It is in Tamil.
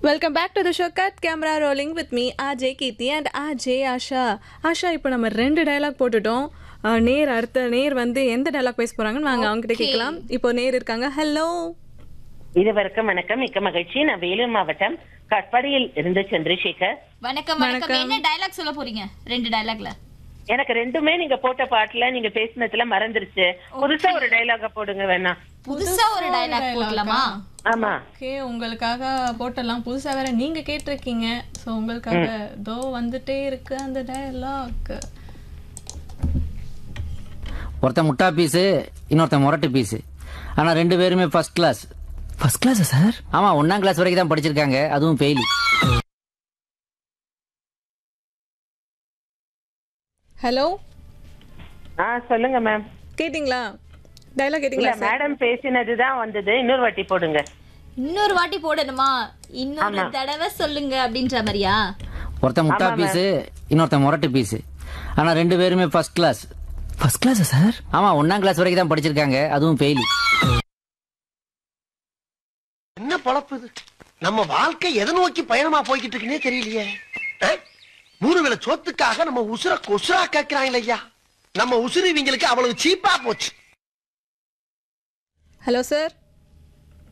Welcome back to the show cut camera rolling with me RJ Keerthi and RJ Asha Asha இப்போ நம்ம ரெண்டு டயலாக் போட்டுட்டோம் அஹ், நேர் அடுத்த நேர் வந்து எந்த டயலாக் பேச போறாங்கன்னு வாங்க அவங்க கிட்ட கேட்கலாம் இப்போ நேர் இருக்காங்க ஹலோ இருவருக்கும் வணக்கம் மிக்க மகிழ்ச்சி நான் வேலூர் மாவட்டம் கட்பாடியில் இருந்து சந்திரசேகர் வணக்கம் வணக்கம் என்ன டயலாக் சொல்ல போறீங்க ரெண்டு டயலாக்ல எனக்கு ரெண்டுமே நீங்க போட்ட பாட்டுல நீங்க பேசினதுல மறந்துருச்சு புதுசா ஒரு டைலாக போடுங்க வேணா புதுசா ஒரு டயலாக் போடலாமா ஆமா ஓகே உங்களுக்காக போட்டலாம் புதுசா வேற நீங்க கேட்டிருக்கீங்க ஸோ உங்களுக்காக தோ வந்துட்டே இருக்கு அந்த டயலாக் ஒருத்தன் முட்டா பீஸு இன்னொருத்தன் முரட்டு பீஸு ஆனால் ரெண்டு பேருமே ஃபர்ஸ்ட் கிளாஸ் ஃபர்ஸ்ட் கிளாஸா சார் ஆமாம் ஒன்றாம் கிளாஸ் வரைக்கும் தான் படிச்சிருக்காங்க அதுவும் ஃபெயிலி ஹலோ ஆ சொல்லுங்க மேம் கேட்டிங்களா டயலாக் இல்ல கேட்டிங்களா சார் மேடம் பேசினதுதான் வந்தது இன்னொரு வாட்டி போடுங்க இன்னொரு வாட்டி போடணுமா இன்னொரு தடவை சொல்லுங்க அப்படின்ற மாதிரியா ஒருத்தன் முட்டா பீஸு இன்னொருத்தன் முரட்டு பீஸு ஆனால் ரெண்டு பேருமே ஃபர்ஸ்ட் கிளாஸ் ஃபர்ஸ்ட் கிளாஸா சார் ஆமாம் ஒன்றாம் கிளாஸ் வரைக்கும் தான் படிச்சிருக்காங்க அதுவும் ஃபெயிலி என்ன பொழப்பு இது நம்ம வாழ்க்கை எதை நோக்கி பயணமா போய்கிட்டு இருக்குன்னே தெரியலையே அஹ்? மூணு வேளை சோத்துக்காக நம்ம உசுர கொசுரா கேட்கிறாங்களே ஐயா நம்ம உசுறு இவங்களுக்கு அவ்வளவு சீப்பா போச்சு ஹலோ சார்